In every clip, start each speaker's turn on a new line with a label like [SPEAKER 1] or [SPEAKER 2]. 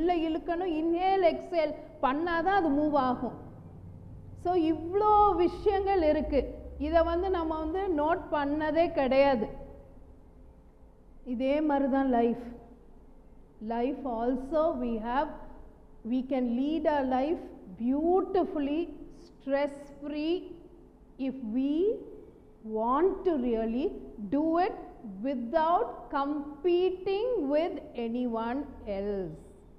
[SPEAKER 1] உள்ளே இழுக்கணும் inhale exhale பண்ணாதான் அது மூவ் ஆகும் ஸோ இவ்வளோ விஷயங்கள் இருக்குது இதை வந்து நம்ம வந்து நோட் பண்ணதே கிடையாது இதே மாதிரி தான் life life also we have we can lead our life beautifully stress free if we want to really do it without competing with anyone else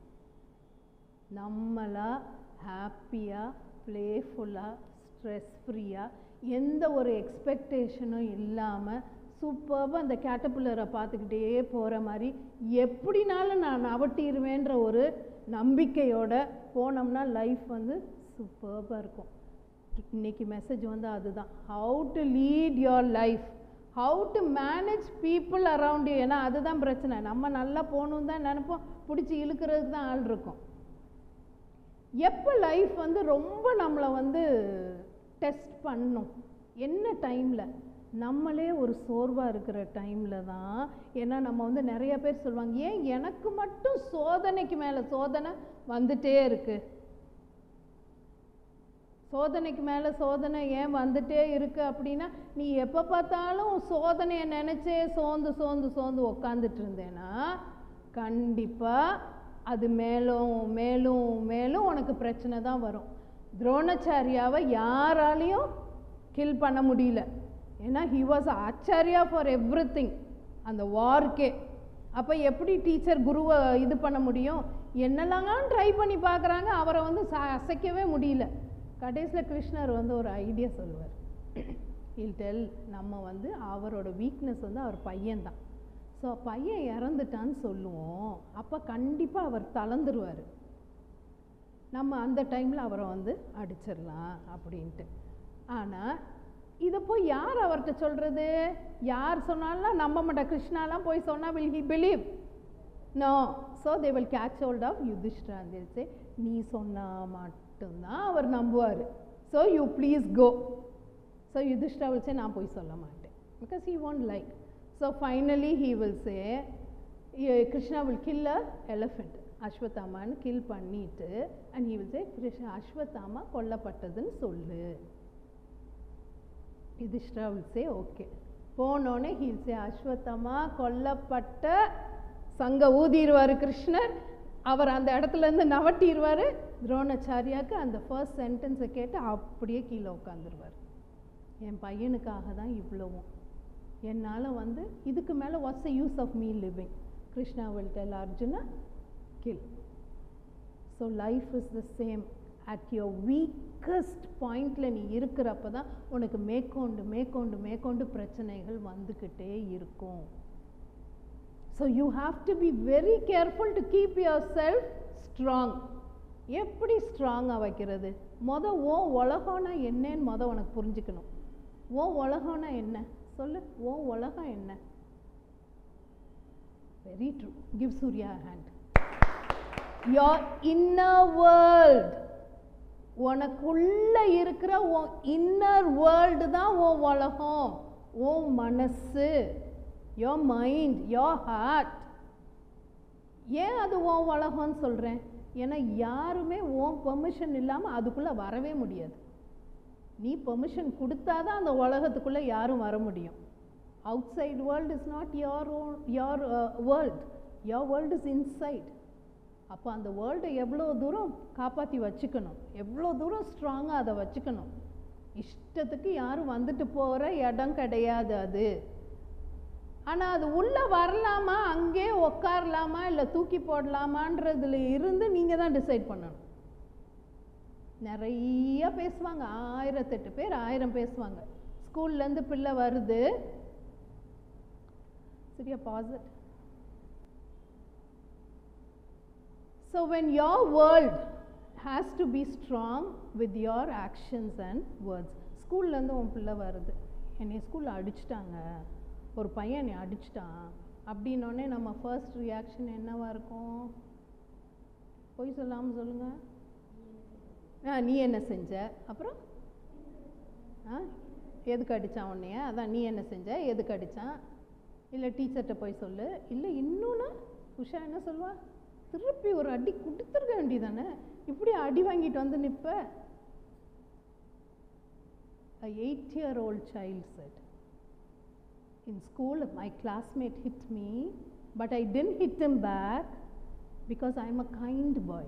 [SPEAKER 1] நம்மளா ஹாப்பியாக ப்ளேஃபுல்லாக ஸ்ட்ரெஸ் ஃப்ரீயாக எந்த ஒரு எக்ஸ்பெக்டேஷனும் இல்லாமல் சூப்பராக அந்த கேட்டபிள்ளரை பார்த்துக்கிட்டே போகிற மாதிரி எப்படினாலும் நான் நவட்டிடுவேன்ற ஒரு நம்பிக்கையோட போனோம்னா லைஃப் வந்து சூப்பராக இருக்கும் இன்னைக்கு மெசேஜ் வந்து அதுதான் how to lead your life how to manage people around you ஏன்னா அதுதான் பிரச்சனை நம்ம நல்லா போகணும் தான் நினைப்போம் பிடிச்சி இழுக்கிறதுக்கு தான் ஆள் இருக்கும் எப்போ லைஃப் வந்து ரொம்ப நம்மளை வந்து டெஸ்ட் பண்ணும் என்ன டைமில் நம்மளே ஒரு சோர்வாக இருக்கிற டைமில் தான் ஏன்னா நம்ம வந்து நிறைய பேர் சொல்லுவாங்க ஏன் எனக்கு மட்டும் சோதனைக்கு மேலே சோதனை வந்துட்டே இருக்கு சோதனைக்கு மேலே சோதனை ஏன் வந்துட்டே இருக்கு அப்படின்னா நீ எப்போ பார்த்தாலும் சோதனையை நினச்சே சோர்ந்து சோர்ந்து சோர்ந்து உக்காந்துட்டு இருந்தேன்னா கண்டிப்பாக அது மேலும் மேலும் மேலும் உனக்கு பிரச்சனை தான் வரும் துரோணாச்சாரியாவை யாராலையும் கில் பண்ண முடியல ஏன்னா he was acharya for everything அந்த வார்க்கே அப்போ எப்படி டீச்சர் குருவை இது பண்ண முடியும் என்னெல்லாம் ட்ரை பண்ணி பார்க்குறாங்க அவரை வந்து ச அசைக்கவே முடியல கடைசியில் கிருஷ்ணர் வந்து ஒரு ஐடியா சொல்லுவார் இல் டெல் நம்ம வந்து அவரோட வீக்னஸ் வந்து அவர் பையன்தான் ஸோ பையன் இறந்துட்டான்னு சொல்லுவோம் அப்போ கண்டிப்பாக அவர் தளர்ந்துருவார் நம்ம அந்த டைமில் அவரை வந்து அடிச்சிடலாம் அப்படின்ட்டு ஆனால் இதை போய் யார் அவர்கிட்ட சொல்கிறது யார் சொன்னாலும் நம்ப மாட்டா கிருஷ்ணாலாம் போய் சொன்னால் will he believe no so they will catch hold of Yudhishthira say நீ சொன்னால் மட்டும்தான் அவர் நம்புவார் so you please go so Yudhishthira will say நான் போய் சொல்ல மாட்டேன் because he won't like so finally he will say Krishna will kill a elephant அஸ்வத்தாமான்னு கில் பண்ணிட்டு and he will say Krishna Ashwatthama கொல்லப்பட்டதுன்னு சொல்லு யுதிஷ்டா வில் சே ஓகே போனோடனே ஹீல் சே அஸ்வத்தமா கொல்லப்பட்ட சங்க ஊதிடுவார் கிருஷ்ணர் அவர் அந்த இடத்துல இருந்து நவட்டிடுவார் துரோணாச்சாரியாவுக்கு அந்த ஃபர்ஸ்ட் சென்டென்ஸை கேட்டு அப்படியே கீழே உட்காந்துருவார் என் பையனுக்காக தான் இவ்வளவும் என்னால் வந்து இதுக்கு மேலே what's the use of me living Krishna will tell Arjuna kill so life is the same at your weakest பாயிண்டில் நீ இருக்கிறப்ப தான் உனக்கு மேற்கொண்டு மேற்கொண்டு மேற்கொண்டு பிரச்சனைகள் வந்துக்கிட்டே இருக்கும் so you have to be very careful to keep yourself strong எப்படி ஸ்ட்ராங்காக வைக்கிறது மொத ஓ உலகம்னா என்னன்னு மொதல் உனக்கு புரிஞ்சுக்கணும் ஓ உலகம்னா என்ன சொல்லு ஓ உலகம் என்ன very true give Surya hand your inner world உனக்குள்ள இருக்கிற உன் இன்னர் வேர்ல்டு தான் உன் உலகம் உன் மனசு யோர் மைண்ட் யோர் ஹார்ட் ஏன் அது உன் உலகம்னு சொல்கிறேன் ஏன்னா யாருமே உன் பெர்மிஷன் இல்லாமல் அதுக்குள்ளே வரவே முடியாது நீ பெர்மிஷன் கொடுத்தாதான் அந்த உலகத்துக்குள்ளே யாரும் வர முடியும் outside world is not your own your world your world is inside அப்போ அந்த வேர்ல்டை எவ்வளோ தூரம் காப்பாற்றி வச்சுக்கணும் எவ்வளோ தூரம் ஸ்ட்ராங்காக அதை வச்சுக்கணும் இஷ்டத்துக்கு யாரும் வந்துட்டு போகிற இடம் கிடையாது அது ஆனால் அது உள்ளே வரலாமா அங்கே உக்காரலாமா இல்லை தூக்கி போடலாமான்றதுல இருந்து நீங்கள் தான் டிசைட் பண்ணணும் நிறைய பேசுவாங்க ஆயிரத்தெட்டு பேர் ஆயிரம் பேசுவாங்க ஸ்கூல்லேருந்து பிள்ளை வருது சரியா பாசிட் So, when your world has to be strong with your actions and words. ஸ்கூல்லேருந்து உன் பிள்ளை வருது என்னை ஸ்கூலில் அடிச்சிட்டாங்க ஒரு பையன் என்னை அடிச்சிட்டான் அப்படின்னோடனே நம்ம ஃபர்ஸ்ட் ரியாக்ஷன் என்னவா இருக்கும் பொய் சொல்லாமல் சொல்லுங்க ஆ நீ என்ன செஞ்ச அப்புறம் ஆ எதுக்கு அடித்தான் உன்னைய அதான் நீ என்ன செஞ்ச எதுக்கு அடித்தான் இல்லை டீச்சர்கிட்ட போய் சொல்லு இல்லை இன்னொன்று உஷா என்ன சொல்வா திருப்பி ஒரு அடி கொடுத்துருக்க வேண்டியதானே இப்படி அடி வாங்கிட்டு வந்து நிற்ப A eight year old child said, In school, my classmate hit me, but I didn't hit him back because I'm a kind boy.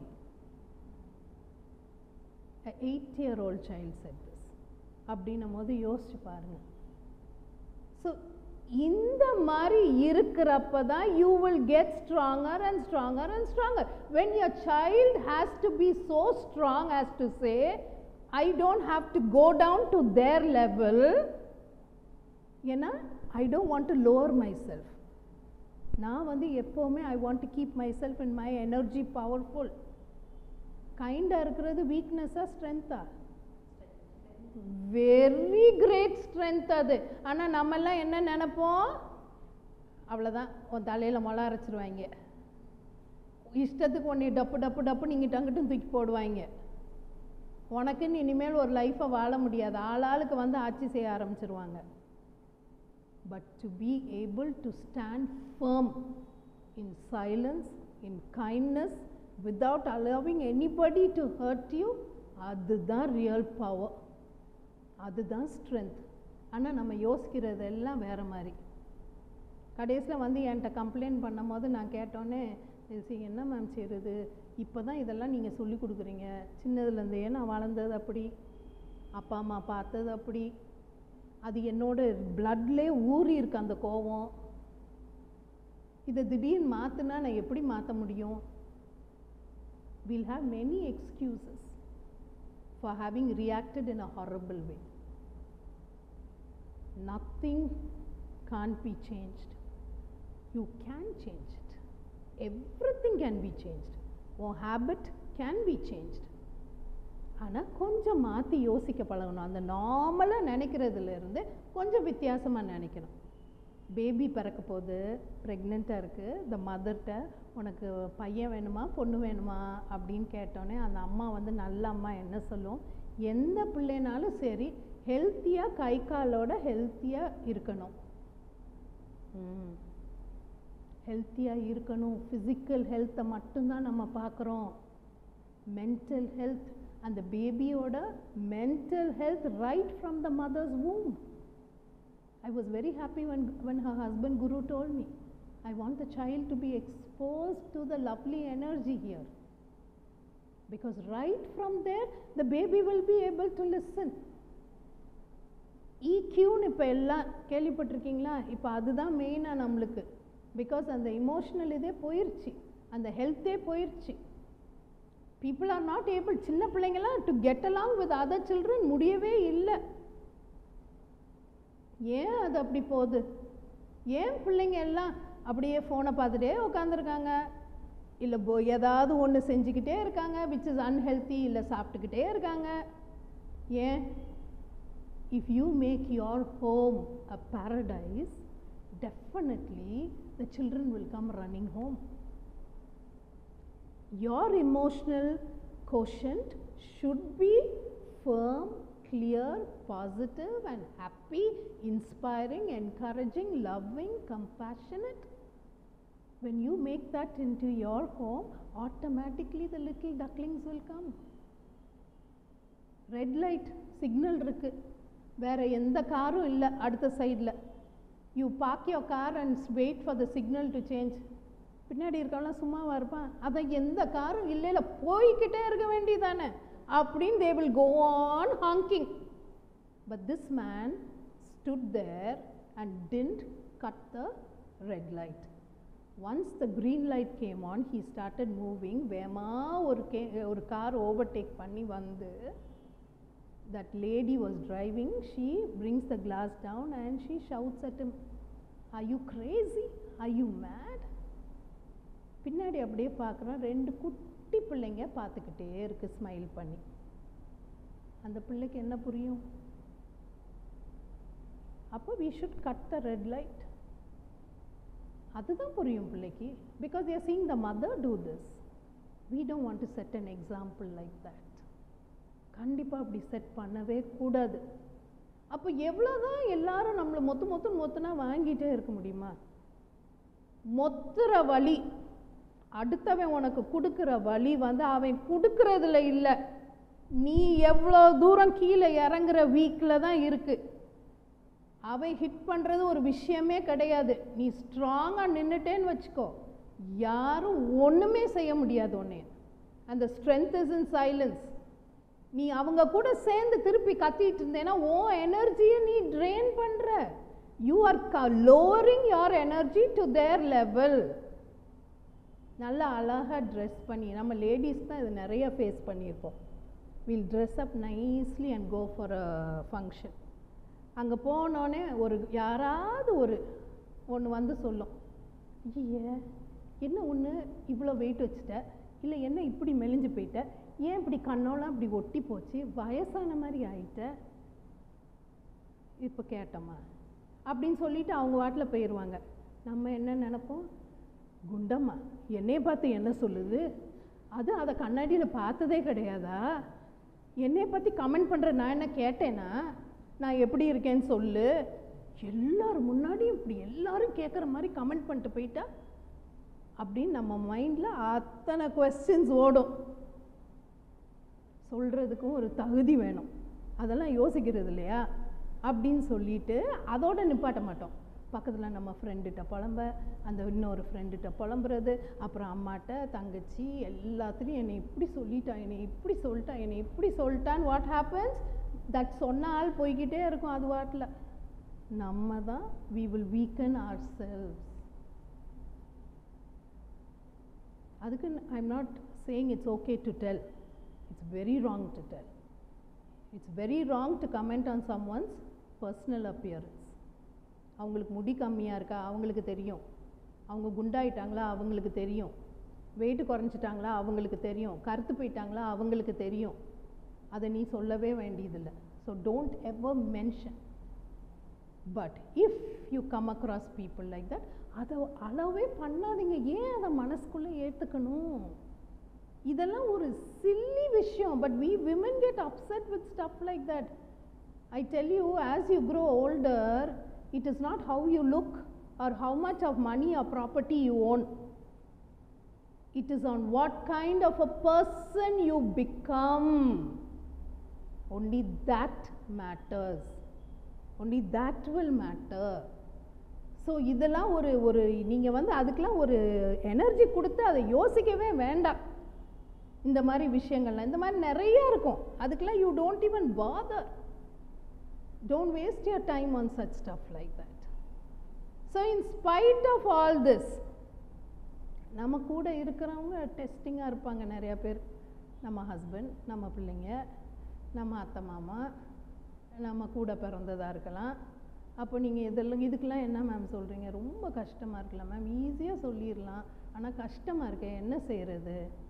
[SPEAKER 1] A eight year old child said this. அப்படின்னும் போது யோசிச்சு பாருங்க ஸோ இந்த மாதிரி இருக்கிறப்ப தான் you will get stronger and stronger and stronger when your child has to be so strong has to say I don't have to go down to their level ஏன்னா I don't want to lower myself நான் வந்து எப்போவுமே I want to keep myself in my energy powerful கைண்டாக இருக்கிறது வீக்னஸாக ஸ்ட்ரென்த்தா very great strength அது ஆனால் நம்மெல்லாம் என்ன நினைப்போம் அவ்வளோதான் உன் தலையில் மொளை அரைச்சிருவாங்க இஷ்டத்துக்கு உன்னை டப்பு டப்பு டப்பு நீங்கள் டங்கிட்டும் தூக்கி போடுவாங்க உனக்குன்னு இனிமேல் ஒரு லைஃப்பை வாழ முடியாது ஆளாளுக்கு வந்து ஆட்சி செய்ய ஆரம்பிச்சிருவாங்க but to be able to stand firm in silence in kindness without allowing anybody to hurt you அதுதான் ரியல் பவர் அதுதான் ஸ்ட்ரென்த் ஆனால் நம்ம யோசிக்கிறது எல்லாம் வேறு மாதிரி கடைசியில் வந்து என்கிட்ட கம்ப்ளைண்ட் பண்ணும் போது நான் கேட்டோன்னே சரி என்ன மேம் செய்கிறது இப்போ தான் இதெல்லாம் நீங்கள் சொல்லி கொடுக்குறீங்க சின்னதுலேருந்தே நான் வளர்ந்தது அப்படி அப்பா அம்மா பார்த்தது அப்படி அது என்னோட பிளட்லே ஊறி இருக்கு அந்த கோவம் இதை திடீர்னு மாற்றினா நான் எப்படி மாற்ற முடியும் will have many excuses for having reacted in a horrible way. Nothing can't be changed. You can change it. Everything can be changed. Your habit can be changed. ஆனால் கொஞ்சம் மாற்றி யோசிக்க பழகணும் அந்த நார்மலாக நினைக்கிறதுல இருந்து கொஞ்சம் வித்தியாசமாக நினைக்கணும் பேபி பிறக்க போது ப்ரெக்னெண்ட்டாக இருக்குது இந்த மதர்கிட்ட உனக்கு பையன் வேணுமா பொண்ணு வேணுமா அப்படின்னு கேட்டோன்னே அந்த அம்மா வந்து நல்ல அம்மா என்ன சொல்லும் எந்த பிள்ளைனாலும் சரி ஹெல்த்தியாக கை காலோட ஹெல்த்தியாக இருக்கணும் ஹெல்த்தியாக இருக்கணும் ஃபிசிக்கல் ஹெல்த்தை மட்டும்தான் நம்ம பார்க்குறோம் மென்டல் ஹெல்த் அந்த பேபியோட mental health right from the mother's womb I was very happy when, when her husband Guru told me, I want the child to be exposed to the lovely energy here. Because right from there, the baby will be able to listen. EQன்னு இப்போ எல்லாம் கேள்விப்பட்டிருக்கீங்களா இப்போ அதுதான் மெயினாக நம்மளுக்கு because அந்த emotional இதே போயிடுச்சு அந்த ஹெல்த்தே போயிடுச்சு பீப்புள் ஆர் நாட் ஏபிள் சின்ன பிள்ளைங்களாம் to get along with other children முடியவே இல்லை ஏன் அது அப்படி போகுது ஏன் பிள்ளைங்க எல்லாம் அப்படியே ஃபோனை பார்த்துட்டே உட்காந்துருக்காங்க இல்லை போ ஏதாவது ஒன்று செஞ்சுக்கிட்டே இருக்காங்க விச் இஸ் அன்ஹெல்த்தி இல்லை சாப்பிட்டுக்கிட்டே இருக்காங்க ஏன் if you make your home a paradise definitely the children will come running home your emotional quotient should be firm, clear, positive, and happy, inspiring, encouraging, loving, compassionate. When you make that into your home, automatically the little ducklings will come. Red light signal இருக்கு வேற எந்த காரும் இல்லை அடுத்த சைடில் you park your car and wait for the signal to change பின்னாடி இருக்கவங்களாம் சும்மாவா இருப்பான் அதை எந்த காரும் இல்லை இல்லை போய்கிட்டே இருக்க வேண்டியதானே அப்படின்னு they will go on honking but this man stood there and didn't cut the red light once the green light came on he started moving வேமா ஒரு கே ஒரு கார் ஓவர்டேக் பண்ணி வந்து that lady was driving she brings the glass down and she shouts at him are you crazy are you mad பின்னாடி அப்படியே பார்க்குறோம் ரெண்டு குட்டி பிள்ளைங்க பார்த்துக்கிட்டே இருக்கு ஸ்மைல் பண்ணி அந்த பிள்ளைக்கு என்ன புரியும் அப்போ we should cut the red light அதுதான் புரியும் பிள்ளைக்கு because you seeing the mother do this we don't want to set an example like that கண்டிப்பாக அப்படி செட் பண்ணவே கூடாது அப்போ எவ்வளோதான் எல்லாரும் நம்மளை மொத்து மொத்து மொத்துனா வாங்கிட்டே இருக்க முடியுமா மொத்துற வழி அடுத்தவன் உனக்கு கொடுக்குற வழி வந்து அவன் கொடுக்கறதுல இல்லை நீ எவ்வளோ தூரம் கீழே இறங்குற வீக்கில் தான் இருக்குது அவன் ஹிட் பண்ணுறது ஒரு விஷயமே கிடையாது நீ ஸ்ட்ராங்காக நின்றுட்டேன்னு வச்சுக்கோ யாரும் ஒன்றுமே செய்ய முடியாது உன்னை அந்த ஸ்ட்ரென்த் இஸ் இன் சைலன்ஸ் நீ அவங்க கூட சேர்ந்து திருப்பி கத்திட்டு இருந்தேன்னா உன் எனர்ஜியை நீ ட்ரெயின் பண்ணுற யூ ஆர் க lowering your energy to their level நல்லா அழகாக ட்ரெஸ் பண்ணி நம்ம லேடிஸ் தான் இது நிறைய ஃபேஸ் பண்ணியிருப்போம் will dress up nicely and go for a function அங்கே போனோடனே ஒரு யாராவது ஒரு ஒன்று வந்து சொல்லும் ஐயே என்ன ஒன்று இவ்வளோ வெயிட் வச்சுட்ட இல்லை என்ன இப்படி மெலிஞ்சு போயிட்ட ஏன் இப்படி கண்ணோலாம் இப்படி ஒட்டி போச்சு வயசான மாதிரி ஆயிட்ட இப்போ கேட்டோமா அப்படின்னு சொல்லிட்டு அவங்க வாட்டில் போயிடுவாங்க நம்ம என்ன நினைப்போம் குண்டம்மா என்னைய பார்த்து என்ன சொல்லுது அது அதை கண்ணாடியில் பார்த்ததே கிடையாதா என்னைய பற்றி கமெண்ட் பண்ணுற நான் என்ன கேட்டேனா நான் எப்படி இருக்கேன்னு சொல்லு எல்லாரும் முன்னாடியும் இப்படி எல்லாரும் கேட்குற மாதிரி கமெண்ட் பண்ணிட்டு போயிட்டா அப்படின்னு நம்ம மைண்டில் அத்தனை கொஸ்டின்ஸ் ஓடும் சொல்கிறதுக்கும் ஒரு தகுதி வேணும் அதெல்லாம் யோசிக்கிறது இல்லையா அப்படின்னு சொல்லிட்டு அதோட நிப்பாட்ட மாட்டோம் பக்கத்தில் நம்ம ஃப்ரெண்டுகிட்ட புலம்ப அந்த இன்னொரு ஃப்ரெண்டுகிட்ட புலம்புறது அப்புறம் அம்மாட்ட தங்கச்சி எல்லாத்துலேயும் என்னை இப்படி சொல்லிட்டா என்னை இப்படி சொல்லிட்டா என்னை இப்படி சொல்லிட்டான்னு வாட் ஹேப்பன்ஸ் தட் சொன்ன ஆள் போய்கிட்டே இருக்கும் அது வாட்டில் நம்ம தான் we will weaken ourselves அதுக்கு I am not saying it's okay to tell it's very wrong to tell it's very wrong to comment on someone's personal appearance அவங்களுக்கு முடி கம்மியாக இருக்கா அவங்களுக்கு தெரியும் அவங்க குண்டாயிட்டாங்களா அவங்களுக்கு தெரியும் வெயிட் குறைஞ்சிட்டாங்களா அவங்களுக்கு தெரியும் கருத்து போயிட்டாங்களா அவங்களுக்கு தெரியும் அதை நீ சொல்லவே வேண்டியதில்லை so don't ever mention but if you come across people like that அதை அளவே பண்ணாதீங்க ஏன் அதை மனசுக்குள்ளே ஏற்றுக்கணும் இதெல்லாம் ஒரு சில்லி விஷயம் but we women get upset with stuff like that I tell you as you grow older it is not how you look or how much of money or property you own it is on what kind of a person you become only that matters only that will matter so இதெல்லாம் ஒரு ஒரு நீங்கள் வந்து அதுக்கெலாம் ஒரு energy கொடுத்து அதை யோசிக்கவே வேண்டாம் இந்த மாதிரி விஷயங்கள்லாம் இந்த மாதிரி நிறைய இருக்கும் அதுக்கெல்லாம் you don't even bother don't waste your time on such stuff like that so in spite of all this நம்ம கூட இருக்கிறவங்க டெஸ்டிங்காக இருப்பாங்க நிறையா பேர் நம்ம ஹஸ்பண்ட் நம்ம பிள்ளைங்க நம்ம அத்தை மாமா நம்ம கூட பிறந்ததாக இருக்கலாம் அப்போ நீங்கள் இதெல்லாம் இதுக்கெல்லாம் என்ன மேம் சொல்கிறீங்க ரொம்ப கஷ்டமாக இருக்குல்ல மேம் ஈஸியாக சொல்லிடலாம் ஆனால் கஷ்டமாக இருக்கே என்ன செய்கிறது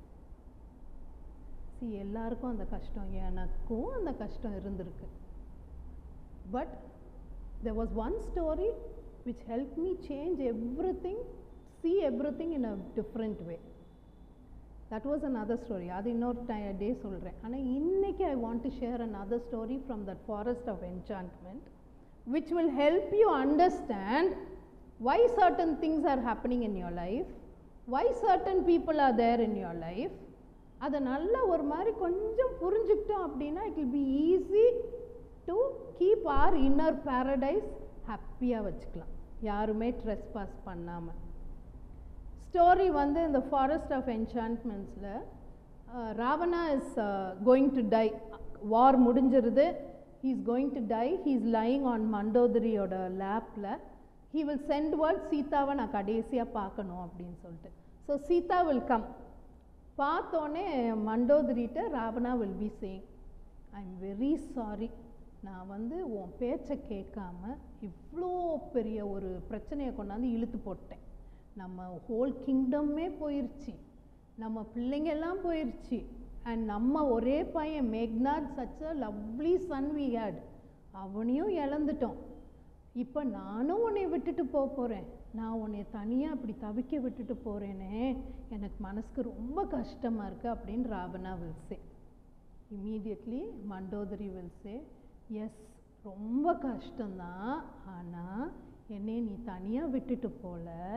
[SPEAKER 1] சி எல்லாருக்கும் அந்த கஷ்டம் எனக்கும் அந்த கஷ்டம் இருந்திருக்கு but there was one story which help me change everything see everything in a different way that was another story அது இன்னொரு டே சொல்கிறேன் ஆனால் இன்னைக்கு I want to share another story from that forest of enchantment which will help you understand why certain things are happening in your life why certain people are there in your life அதை நல்லா ஒரு மாதிரி கொஞ்சம் புரிஞ்சுக்கிட்டோம் அப்படின்னா it will be easy to keep our inner paradise ஹாப்பியாக வச்சுக்கலாம் யாருமே ட்ரெஸ் பாஸ் பண்ணாமல் ஸ்டோரி வந்து இந்த ஃபாரஸ்ட் ஆஃப் என்சான்ட்மெண்ட்ஸில் Ravana is going to die war முடிஞ்சிருது he is going to die he is lying on மண்டோதரியோட லேப்பில் ஹீ வில் சென்ட் வேர்ட் சீதாவை நான் கடைசியாக பார்க்கணும் அப்படின்னு சொல்லிட்டு ஸோ சீதா வில் கம் பார்த்தோன்னே மண்டோதரிட்ட Ravana will be saying I am very sorry நான் வந்து உன் பேச்சை கேட்காம இவ்வளோ பெரிய ஒரு பிரச்சனையை கொண்டாந்து இழுத்து போட்டேன் நம்ம ஹோல் கிங்டமே போயிருச்சு நம்ம பிள்ளைங்க எல்லாம் போயிருச்சு அண்ட் நம்ம ஒரே பையன் Meghnad such a lovely son we had அவனையும் இழந்துட்டோம் இப்போ நானும் உன்னை விட்டுட்டு போக போகிறேன் நான் உன்னை தனியாக அப்படி தவிக்க விட்டுட்டு போகிறேனே எனக்கு மனசுக்கு ரொம்ப கஷ்டமாக இருக்குது அப்படின்னு Ravana will say immediately Mandodari will say yes ரொம்ப கஷ்டம்தான் ஆனால் என்னை நீ தனியாக விட்டுட்டு போல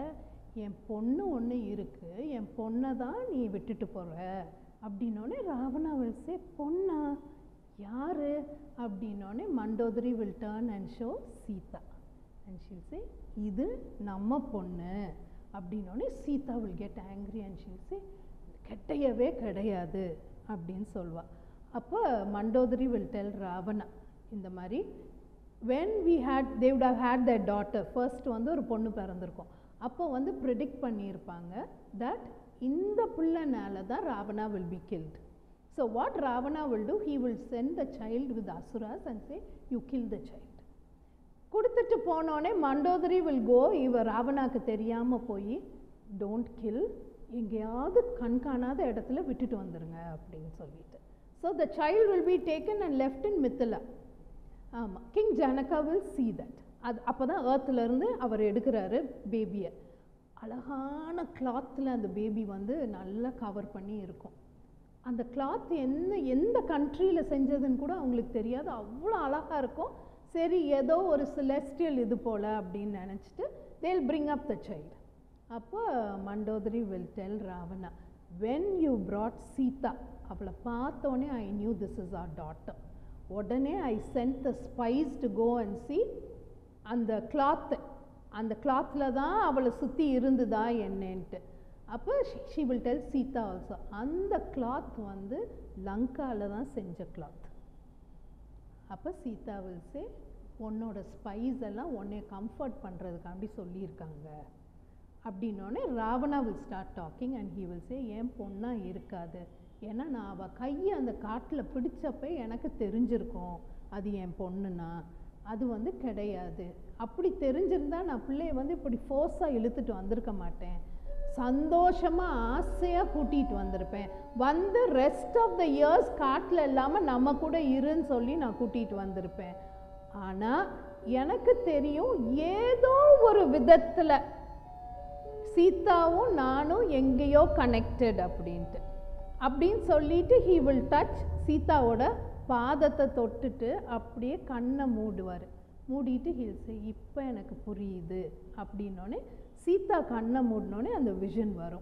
[SPEAKER 1] என் பொண்ணு ஒன்று இருக்கு என் பொண்ணை தான் நீ விட்டுட்டு போகிற அப்படின்னோடனே ராவணா will say பொண்ணா யாரு அப்படின்னோடனே Mandodari will turn and show Sita and she'll say இது நம்ம பொண்ணு அப்படின்னோடனே Sita will get angry and she'll say கிடையவே கிடையாது அப்படின்னு சொல்வா அப்போ மண்டோதரி வில் டெல் ராவணா இந்த மாதிரி when we had they would have had their daughter first வந்து ஒரு பொண்ணு பிறந்திருக்கும் அப்போ வந்து ப்ரிடிக்ட் பண்ணியிருப்பாங்க that இந்த பிள்ளைனால தான் Ravana will be killed so what ravana will do he will send the child with asuras and say you kill the child கொடுத்துட்டு போனோடனே மண்டோதரி வில் கோ இவ ராவணாக்கு தெரியாமல் போய் டோன்ட் கில் எங்கேயாவது கண் காணாத இடத்துல விட்டுட்டு வந்துருங்க அப்படின்னு சொல்லிட்டு so the child will be taken and left in Mithila ஆமாம் king Janaka will see that அது அப்போ தான் ஏர்த்துலேருந்து அவர் எடுக்கிறாரு பேபியை அழகான கிளாத்தில் அந்த பேபி வந்து நல்லா கவர் பண்ணி இருக்கும் அந்த கிளாத் என்ன எந்த கண்ட்ரியில் செஞ்சதுன்னு கூட அவங்களுக்கு தெரியாது அவ்வளோ அழகாக இருக்கும் சரி ஏதோ ஒரு செலஸ்டியல் இது போல் அப்படின்னு நினச்சிட்டு தேல் பிரிங் அப் த சைல்டு அப்போ Mandodari will tell Ravana when you brought Sita அவளை பார்த்தோன்னே I knew this is our daughter உடனே I sent the spies to go and see அந்த கிளாத்து அந்த கிளாத்தில் தான் அவளை சுற்றி இருந்துதா என்னன்ட்டு அப்போ she will tell Sita also அந்த கிளாத் வந்து லங்காவில் தான் செஞ்ச கிளாத் அப்போ சீதா வில் சே உன்னோட ஸ்பைஸ் எல்லாம் உன்னை கம்ஃபர்ட் பண்ணுறதுக்காண்டி சொல்லியிருக்காங்க அப்படின்னோடனே Ravana will start talking and he will say என் பொண்ணா இருக்காது ஏன்னா நான் அவள் கையை அந்த காட்டில் பிடிச்சப்ப எனக்கு தெரிஞ்சிருக்கும் அது என் பொண்ணுனா அது வந்து கிடையாது அப்படி தெரிஞ்சிருந்தா நான் பிள்ளைய வந்து இப்படி ஃபோர்ஸாக இழுத்துட்டு வந்திருக்க மாட்டேன் சந்தோஷமாக ஆசையாக கூட்டிகிட்டு வந்திருப்பேன் வந்து ரெஸ்ட் ஆஃப் த இயர்ஸ் காட்டில் இல்லாமல் நம்ம கூட இருன்னு சொல்லி நான் கூட்டிகிட்டு வந்திருப்பேன் ஆனால் எனக்கு தெரியும் ஏதோ ஒரு விதத்தில் சீதாவும் நானும் எங்கேயோ கனெக்டட் அப்படின்ட்டு அப்படின்னு சொல்லிட்டு ஹீ வில் டச் சீதாவோட பாதத்தை தொட்டுட்டு அப்படியே கண்ணை மூடுவார் மூடிட்டு ஹில்ஸு இப்போ எனக்கு புரியுது அப்படின்னோடனே சீதா கண்ணை மூடினோடனே அந்த விஷன் வரும்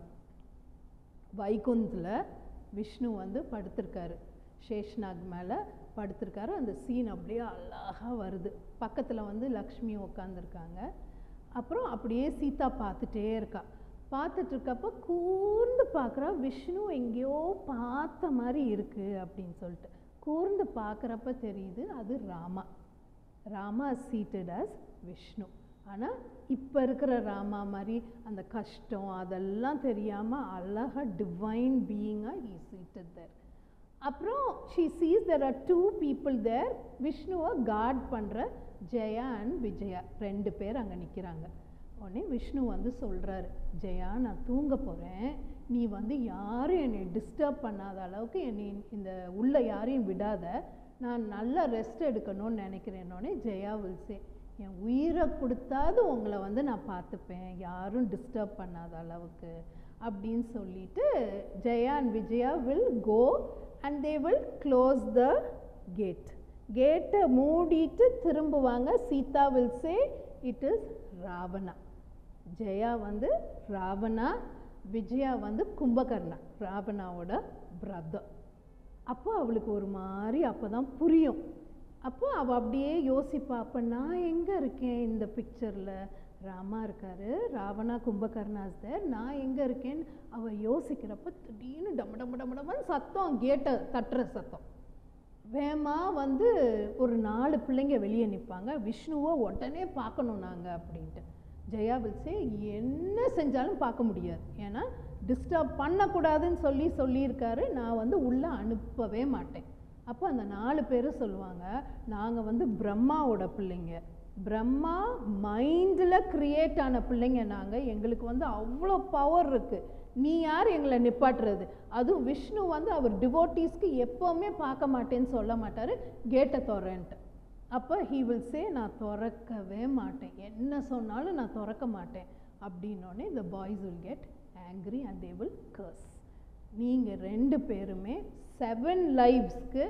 [SPEAKER 1] வைகுந்தில் விஷ்ணு வந்து படுத்திருக்காரு சேஷ்நாக் மேலே படுத்திருக்காரு அந்த சீன் அப்படியே அழகாக வருது பக்கத்தில் வந்து லக்ஷ்மி உட்காந்துருக்காங்க அப்புறம் அப்படியே சீதா பார்த்துட்டே இருக்கா பார்த்துட்டு இருக்கப்ப கூர்ந்து பார்க்குறா விஷ்ணு எங்கேயோ பார்த்த மாதிரி இருக்குது அப்படின்னு சொல்லிட்டு கூர்ந்து பார்க்குறப்ப தெரியுது அது ராமா ராமா சீட்டட் as விஷ்ணு ஆனால் இப்போ இருக்கிற ராமா மாதிரி அந்த கஷ்டம் அதெல்லாம் தெரியாமல் அழகாக டிவைன் பீயிங்காக ஹீ சீட்டட் தேர் அப்புறம் she sees there are two people there விஷ்ணுவை காட் பண்ணுற ஜெயா அண்ட் விஜயா ரெண்டு பேர் அங்கே நிற்கிறாங்க உடனே விஷ்ணு வந்து சொல்கிறாரு ஜெயா நான் தூங்க போகிறேன் நீ வந்து யாரும் என்னை டிஸ்டர்ப் பண்ணாத அளவுக்கு என்னை இந்த உள்ள யாரையும் விடாத நான் நல்லா ரெஸ்ட் எடுக்கணும்னு நினைக்கிறேன்னொடனே ஜெயா வில் சே என் உயிரை கொடுத்தாது உங்களை வந்து நான் பார்த்துப்பேன் யாரும் டிஸ்டர்ப் பண்ணாத அளவுக்கு அப்படின்னு சொல்லிட்டு Jaya and Vijaya will go and they will close the gate கேட்டை மூடிட்டு திரும்புவாங்க Sita will say it is Ravana Jaya வந்து ராவணா விஜயா வந்து கும்பகர்ணா ராவணாவோட பிரதர் அப்போ அவளுக்கு ஒரு மாதிரி அப்போ தான் புரியும் அப்போ அவள் அப்படியே யோசிப்பா அப்போ நான் எங்கே இருக்கேன் இந்த பிக்சரில் ராமா இருக்காரு ராவணா கும்பகர்ணாஸ் தேர் நான் எங்கே இருக்கேன்னு அவள் யோசிக்கிறப்ப திடீர்னு டம டம டம டமன்னு சத்தம் கேட்டை தட்டுற சத்தம் வேமா வந்து ஒரு நாலு பிள்ளைங்க வெளியே நிற்பாங்க விஷ்ணுவை உடனே பார்க்கணும் நாங்கள் அப்படின்ட்டு ஜெயா வில்சே என்ன செஞ்சாலும் பார்க்க முடியாது ஏன்னா டிஸ்டர்ப் பண்ணக்கூடாதுன்னு சொல்லி சொல்லியிருக்காரு நான் வந்து உள்ளே அனுப்பவே மாட்டேன் அப்போ அந்த நாலு பேரும் சொல்லுவாங்க நாங்கள் வந்து பிரம்மாவோட பிள்ளைங்க பிரம்மா மைண்டில் க்ரியேட் ஆன பிள்ளைங்க நாங்கள் எங்களுக்கு வந்து அவ்வளோ பவர் இருக்குது நீ யார் எங்களை நிப்பாட்டுறது அதுவும் விஷ்ணு வந்து அவர் டிவோட்டீஸ்க்கு எப்போவுமே பார்க்க மாட்டேன்னு சொல்ல மாட்டார் கேட்டை திறன்ட்டு அப்போ ஹீ வில் சே நான் திறக்கவே மாட்டேன் என்ன சொன்னாலும் நான் திறக்க மாட்டேன் அப்படின்னோடனே இந்த boys will get angry and they will curse நீங்கள் ரெண்டு பேருமே செவன் லைவ்ஸ்க்கு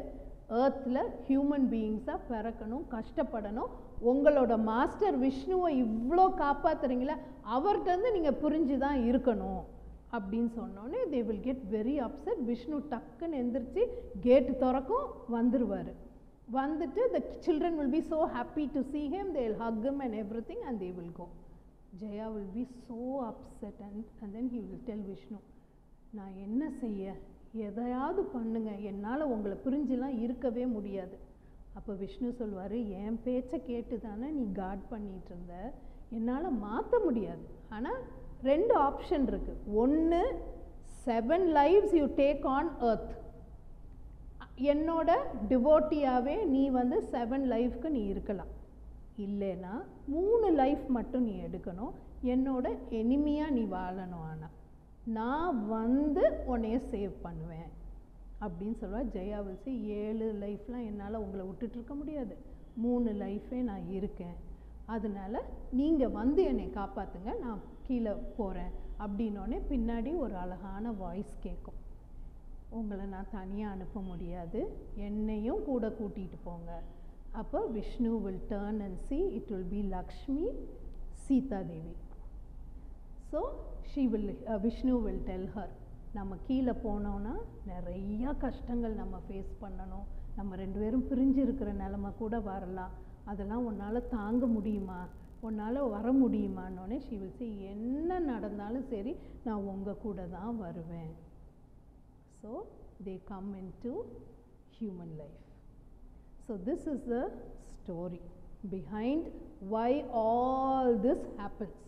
[SPEAKER 1] ஏர்த்தில் ஹியூமன் பீயிங்ஸாக பிறக்கணும் கஷ்டப்படணும் உங்களோட மாஸ்டர் விஷ்ணுவை இவ்வளோ காப்பாத்துறீங்களே அவர்கிட்டருந்து நீங்கள் புரிஞ்சு தான் இருக்கணும் அப்படின்னு சொன்னோடனே they will get very upset Vishnu டக்குன்னு எந்திரிச்சு கேட்டு திறக்கும் வந்துருவார் வந்துட்டு the children will be so happy to see him they will hug him and everything and they will go Jaya will be so upset and and then he will tell Vishnu நான் என்ன செய்ய எதையாவது பண்ணுங்க என்னால் உங்களை பிரிஞ்சுலாம் இருக்கவே முடியாது அப்போ விஷ்ணு சொல்வார் என் பேச்சை கேட்டு தானே நீ காட் பண்ணிட்டு இருந்த என்னால் மாற்ற முடியாது ஆனால் ரெண்டு ஆப்ஷன் இருக்குது ஒன்று seven lives you take on earth என்னோட டிவோட்டியாகவே நீ வந்து செவன் லைஃப்க்கு நீ இருக்கலாம் இல்லைன்னா மூணு லைஃப் மட்டும் நீ எடுக்கணும் என்னோட எனிமியாக நீ வாழணும் ஆனால் நான் வந்து உன்னைய சேவ் பண்ணுவேன் அப்படின்னு சொல்லுவா ஜெயா வில்சி ஏழு லைஃப்லாம் என்னால் உங்களை விட்டுட்டு இருக்க முடியாது மூணு லைஃபே நான் இருக்கேன் அதனால நீங்கள் வந்து என்னை காப்பாற்றுங்க நான் கீழே போகிறேன் அப்படின்னோடனே பின்னாடி ஒரு அழகான வாய்ஸ் கேட்கும் உங்களை நான் தனியாக அனுப்ப முடியாது என்னையும் கூட கூட்டிகிட்டு போங்க அப்போ Vishnu will turn and see it will be Lakshmi Sita Devi so she will Vishnu will tell her நம்ம கீழே போனோன்னா நிறையா கஷ்டங்கள் நம்ம ஃபேஸ் பண்ணணும் நம்ம ரெண்டு பேரும் பிரிஞ்சு இருக்கிற நிலமை கூட வரலாம் அதெல்லாம் உன்னால் தாங்க முடியுமா உன்னால் வர முடியுமான்னொடனே ஷீ வில் say என்ன நடந்தாலும் சரி நான் உங்கள் கூட தான் வருவேன் So they come into human life. So this is the story behind why all this happens.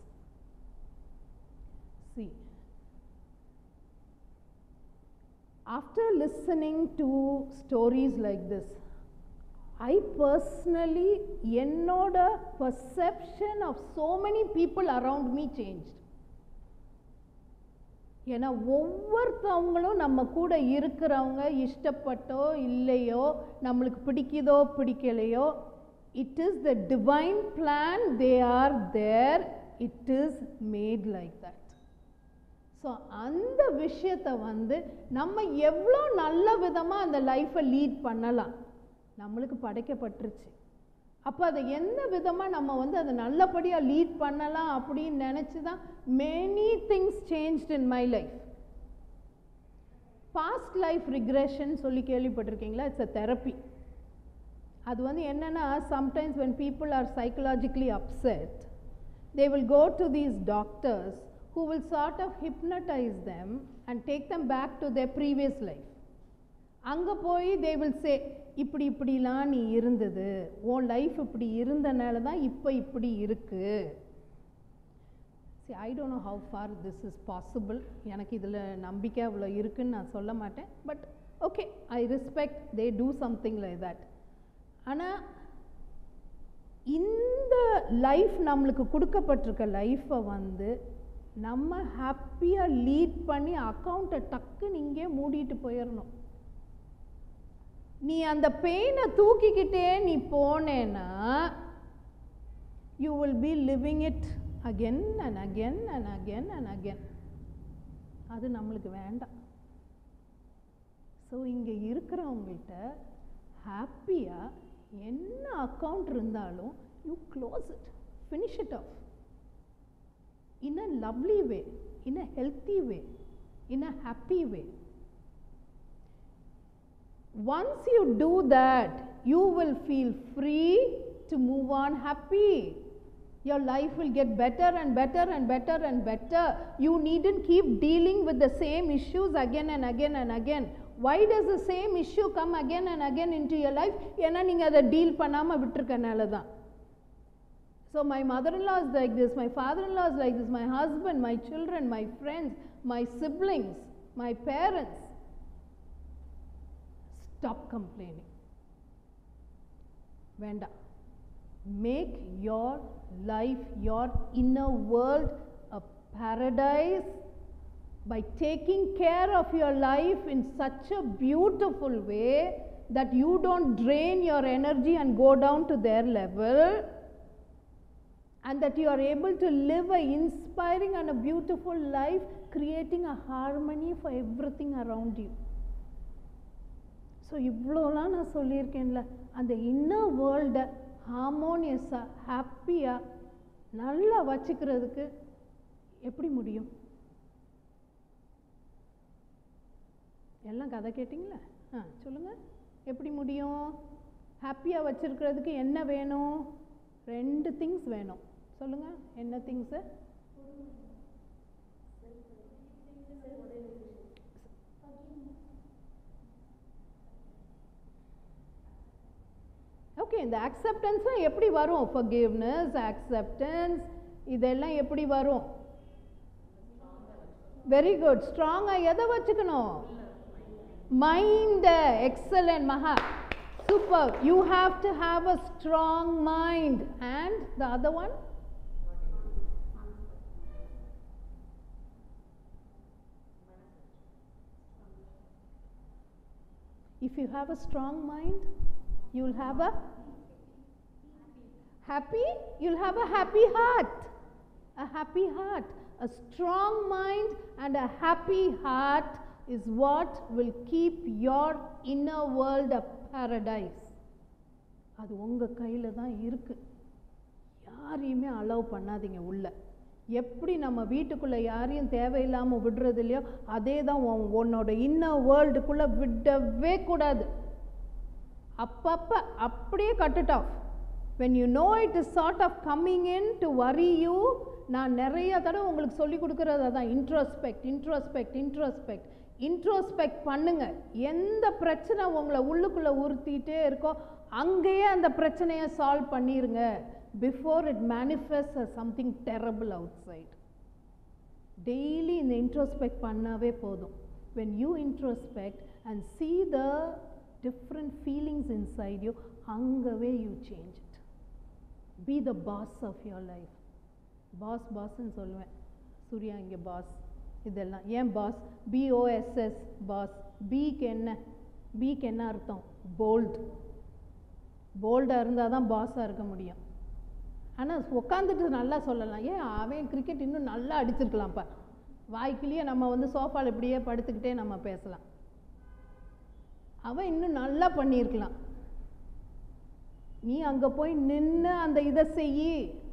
[SPEAKER 1] See, after listening to stories like this, I personally, என்னோட perception of so many people around me changed. ஏன்னா ஒவ்வொருத்தவங்களும் நம்ம கூட இருக்கிறவங்க இஷ்டப்பட்டோ இல்லையோ நம்மளுக்கு பிடிக்குதோ பிடிக்கலையோ it is the divine plan they are there it is made like that so அந்த விஷயத்தை வந்து நம்ம எவ்வளோ நல்ல விதமாக அந்த லைஃப்பை லீட் பண்ணலாம் நம்மளுக்கு படைக்கப்பட்டுருச்சு அப்போ அதை எந்த விதமாக நம்ம வந்து அதை நல்லபடியாக லீட் பண்ணலாம் அப்படின்னு நினச்சி தான் many things changed in my life past life regression சொல்லி கேள்விப்பட்டிருக்கீங்களா இட்ஸ் அ தெரப்பி அது வந்து என்னென்னா sometimes when people are psychologically upset they will go to these doctors who will sort of hypnotize them and take them back to their previous life அங்கே போய் they will say இப்படி இப்படிலாம் நீ இருந்தது உன் லைஃப் இப்படி இருந்தனால தான் இப்போ இப்படி இருக்கு see I don't know how far this is possible எனக்கு இதில் நம்பிக்கை அவ்வளோ இருக்குன்னு நான் சொல்ல மாட்டேன் but okay I respect they do something like that ஆனால் இந்த லைஃப் நம்மளுக்கு கொடுக்கப்பட்டிருக்க லைஃப்பை வந்து நம்ம ஹாப்பியாக லீட் பண்ணி அக்கௌண்ட்டை டக்குன்னு இங்கே மூடிட்டு போயிடணும் நீ அந்த பெயினை தூக்கிக்கிட்டே நீ போனேன்னா you will be living it again and again and again and again அது நம்மளுக்கு வேண்டாம் ஸோ இங்கே இருக்கிறவங்கள்ட்ட ஹாப்பியாக என்ன அக்கௌண்ட் இருந்தாலும் you close it finish it off in a lovely way, in a healthy way, in a happy way. Once you do that, you will feel free to move on happy. Your life will get better and better and better and better. You needn't keep dealing with the same issues again and again and again. Why does the same issue come again and again into your life? ஏன்னா நீங்கள் அதை deal பண்ணாமல் விட்டுருக்கனால தான் So my mother-in-law is like this, my father-in-law is like this, my husband, my children, my friends, my siblings, my parents. Stop complaining. வேண்டாம் make your life, your inner world a paradise by taking care of your life in such a beautiful way that you don't drain your energy and go down to their level and that you are able to live a inspiring and a beautiful life creating a harmony for everything around you so இவ்வளோலாம் நான் சொல்லியிருக்கேன்ல அந்த inner வேர்ல்டை ஹார்மோனியஸாக ஹாப்பியாக நல்லா வச்சுக்கிறதுக்கு எப்படி முடியும் எல்லாம் கதை கேட்டிங்களா ஆ சொல்லுங்கள் எப்படி முடியும் ஹாப்பியாக வச்சுருக்கிறதுக்கு என்ன வேணும் ரெண்டு திங்ஸ் வேணும் சொல்லுங்கள் என்ன திங்ஸு ஓகே இந்த அக்செப்டன்ஸ்லாம் எப்படி வரும் ஃபர்கிவ்னஸ் அக்செப்டன்ஸ் இதெல்லாம் எப்படி வரும் வெரி குட் ஸ்ட்ராங்காக எதை வச்சுக்கணும் மைண்ட் எக்ஸலன்ட் மகா super you have to have a strong mind and the other one If you have a strong mind, you'll have a happy, you'll have a happy heart. A happy heart. A strong mind and a happy heart is what will keep your inner world a paradise. அது உங்கள் கையில் தான் இருக்குது யாரையுமே allow பண்ணாதீங்க உள்ள எப்படி நம்ம வீட்டுக்குள்ளே யாரையும் தேவையில்லாமல் விடுறது இல்லையோ அதே தான் உன் உன்னோட இன்னர் வேர்ல்டுக்குள்ளே விடவே கூடாது அப்பப்போ அப்படியே cut it off when you know it is sort of coming in to worry you நான் நிறைய தடவை உங்களுக்கு சொல்லி கொடுக்குறது அதான் இன்ட்ரோஸ்பெக்ட் இன்ட்ரோஸ்பெக்ட் இன்ட்ரோஸ்பெக்ட் இன்ட்ரோஸ்பெக்ட் பண்ணுங்க எந்த பிரச்சனை உங்களை உள்ளுக்குள்ளே உறுத்திட்டே இருக்கோ அங்கேயே அந்த பிரச்சனையை சால்வ் பண்ணிருங்க before it manifest something terrible outside daily இந்த இன்ட்ரோஸ்பெக்ட் பண்ணாவே போதும் when you introspect and see the different feelings inside you அங்கவே you change it be the boss of your life boss பாஸ்ன்னு சொல்லுவேன் சூர்யா இங்கே பாஸ் இதெல்லாம் ஏன் பாஸ் பிஓஎஸ்எஸ் பாஸ் பிக்கு என்ன பிக்கு என்ன அர்த்தம் போல்ட் போல்டாக இருந்தால் தான் பாஸாக இருக்க முடியும் ஆனால் உட்காந்துட்டு நல்லா சொல்லலாம் ஏன் அவன் கிரிக்கெட் இன்னும் நல்லா அடிச்சிருக்கலாம்ப்பா வாய்க்கிலேயே நம்ம வந்து சோஃபாவில் இப்படியே படுத்துக்கிட்டே நம்ம பேசலாம் அவன் இன்னும் நல்லா பண்ணியிருக்கலாம் நீ அங்கே போய் நின்று அந்த இதை செய்யி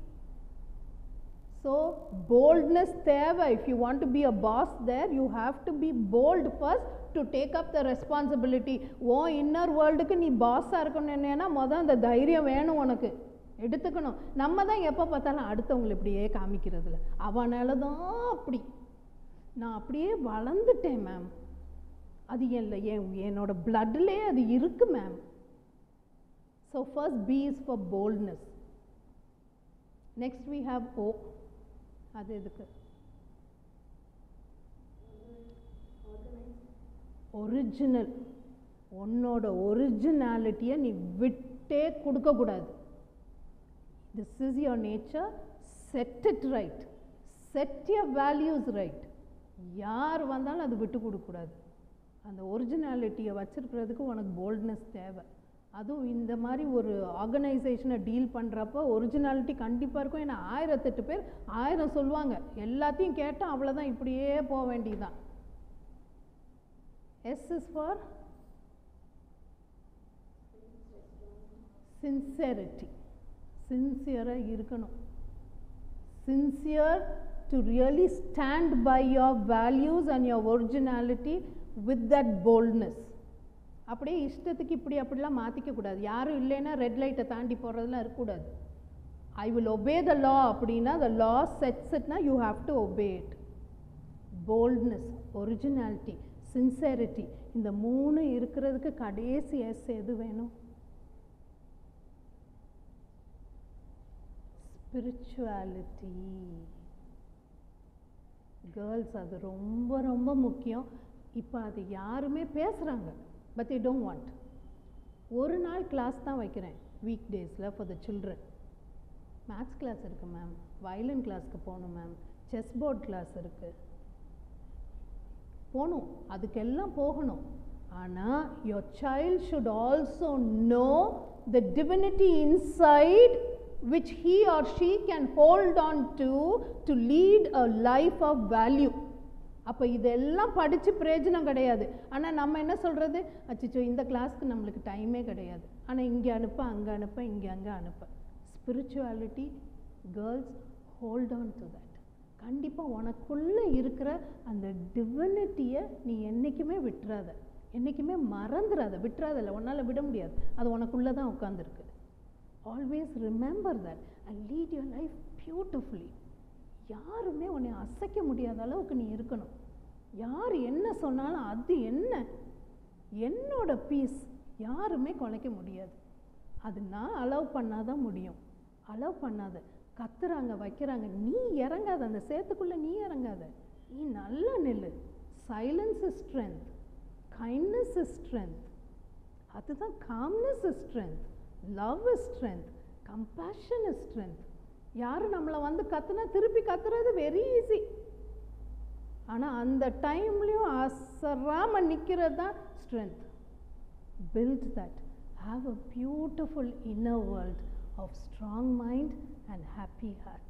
[SPEAKER 1] ஸோ போல்ட்னஸ் தேவை if you want to be a boss there you have to be bold first to take up the responsibility oh inner வேர்ல்டுக்கு நீ பாஸாக இருக்கணும் என்னன்னா மொதல் அந்த தைரியம் வேணும் உனக்கு எடுத்துக்கணும் நம்ம தான் எப்போ பார்த்தாலும் அடுத்தவங்களை இப்படியே காமிக்கிறதுல அவனால தான் அப்படி நான் அப்படியே வளர்ந்துட்டேன் மேம் அது இல்லை என் என்னோட பிளட்லே அது இருக்கு ma'am so first B is for boldness next we have oh அது எதுக்கு ஒரிஜினல் உன்னோட ஒரிஜினாலிட்டியை நீ விட்டே கொடுக்கக்கூடாது this is your nature set it right set your values right யார் வந்தாலும் அது விட்டு கொடுக்கக்கூடாது அந்த ஒரிஜினாலிட்டியை வச்சிருக்கிறதுக்கு உனக்கு போல்ட்னஸ் தேவை அதுவும் இந்த மாதிரி ஒரு ஆர்கனைசேஷனை டீல் பண்ணுறப்போ ஒரிஜினாலிட்டி கண்டிப்பாக இருக்கும் ஏன்னா ஆயிரத்தெட்டு பேர் ஆயிரம் சொல்லுவாங்க எல்லாத்தையும் கேட்டால் அவ்வளோதான் இப்படியே போக வேண்டியதுதான் எஸ் இஸ் ஃபார் சின்சியரிட்டி சின்சியராக இருக்கணும் sincere to really stand by your values and your originality with that boldness அப்படியே இஷ்டத்துக்கு இப்படி அப்படிலாம் மாற்றிக்க கூடாது யாரும் இல்லைன்னா ரெட் லைட்டை தாண்டி போகிறதுலாம் இருக்கக்கூடாது I will obey the law அப்படின்னா த லா செட்ஸ் இட்னா you have to obey it boldness originality sincerity இந்த மூணு இருக்கிறதுக்கு கடைசி எஸ் எது வேணும் ஸ்பிரிச்சுவாலிட்டி கேர்ள்ஸ் அது ரொம்ப ரொம்ப முக்கியம் இப்போ அது யாருமே பேசுகிறாங்க பட் they don't want ஒரு நாள் கிளாஸ் தான் வைக்கிறேன் வீக் டேஸில் for the children maths class இருக்குது மேம் வயலின் கிளாஸ்க்கு போகணும் மேம் செஸ் போர்ட் கிளாஸ் இருக்குது போகணும் அதுக்கெல்லாம் போகணும் ஆனால் your child should also know the divinity inside which he or she can hold on to to lead a life of value அப்போ இதெல்லாம் படித்து பிரயோஜனம் கிடையாது ஆனால் நம்ம என்ன சொல்கிறது அச்சச்சோ இந்த கிளாஸ்க்கு நம்மளுக்கு டைமே கிடையாது ஆனால் இங்கே அனுப்ப அங்கே அனுப்ப இங்கே அங்கே அனுப்ப spirituality girls hold on to that கண்டிப்பாக உனக்குள்ளே இருக்கிற அந்த டிவினிட்டியை நீ என்றைக்குமே விட்டுறாத என்றைக்குமே மறந்துடாத விட்டுறாத இல்லை உன்னால் விட முடியாது அது உனக்குள்ளே தான் உட்காந்துருக்கு always remember that and lead your life beautifully யாருமே உன்னை அசைக்க முடியாத அளவுக்கு நீ இருக்கணும் யார் என்ன சொன்னாலும் அது என்ன என்னோட பீஸ் யாருமே குலைக்க முடியாது அது நான் அலோவ் பண்ணாதான் முடியும் அலோவ் பண்ணாத கத்துறாங்க வைக்கிறாங்க நீ இறங்காத அந்த சேத்துக்குள்ளே நீ இறங்காத நீ நல்லா நில்லு silence is strength kindness is strength அதுதான் calmness is strength love is strength compassion is strength யாரும் நம்மளை வந்து கத்துனா திருப்பி கத்துறது வெரி ஈஸி ஆனால் அந்த டைம்லேயும் அசராமல் நிற்கிறது தான் strength build that have a beautiful inner world of strong mind and happy heart